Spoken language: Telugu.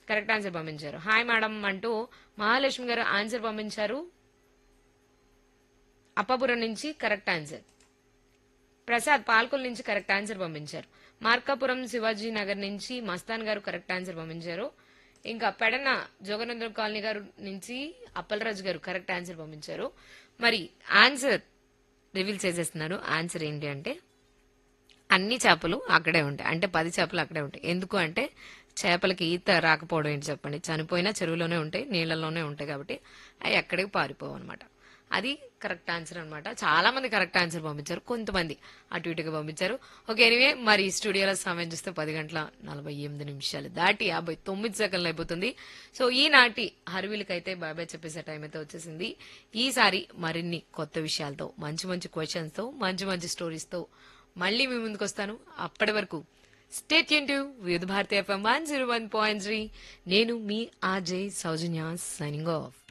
కరెక్ట్ ఆన్సర్ పంపించారు హాయ్ మేడం అంటూ మహాలక్ష్మి గారు ఆన్సర్ పంపించారు అప్పాపురం నుంచి కరెక్ట్ ఆన్సర్ ప్రసాద్ పాల్కొల్ నుంచి కరెక్ట్ ఆన్సర్ పంపించారు మార్కాపురం శివాజీ నగర్ నుంచి మస్తాన్ గారు కరెక్ట్ ఆన్సర్ పంపించారు ఇంకా పెడన జోగనందరం కాలనీ గారు నుంచి అప్పలరాజు గారు కరెక్ట్ ఆన్సర్ పంపించారు మరి ఆన్సర్ రివీల్ చేసేస్తున్నారు ఆన్సర్ ఏంటి అంటే అన్ని చేపలు అక్కడే ఉంటాయి అంటే పది చేపలు అక్కడే ఉంటాయి ఎందుకు అంటే చేపలకి ఈత రాకపోవడం ఏంటి చెప్పండి చనిపోయినా చెరువులోనే ఉంటాయి నీళ్ళలోనే ఉంటాయి కాబట్టి అవి ఎక్కడికి పారిపోవు అనమాట అది కరెక్ట్ ఆన్సర్ అనమాట చాలా మంది కరెక్ట్ ఆన్సర్ పంపించారు కొంతమంది అటు ఇటుగా పంపించారు ఓకే ఎనివే మరి స్టూడియోలో సమయం చూస్తే పది గంటల నలభై ఎనిమిది నిమిషాలు దాటి యాభై తొమ్మిది సెకండ్లు అయిపోతుంది సో ఈనాటి హర్వీలకైతే బాబాయ్ చెప్పేసే టైం అయితే వచ్చేసింది ఈసారి మరిన్ని కొత్త విషయాలతో మంచి మంచి క్వశ్చన్స్ తో మంచి మంచి స్టోరీస్ తో మళ్ళీ మీ ముందుకు వస్తాను అప్పటి వరకు స్టేట్ యూన్ to Vividh Bharati FM one zero one point three నేను మీ ఆర్జే సౌజన్య సైనింగ్ ఆఫ్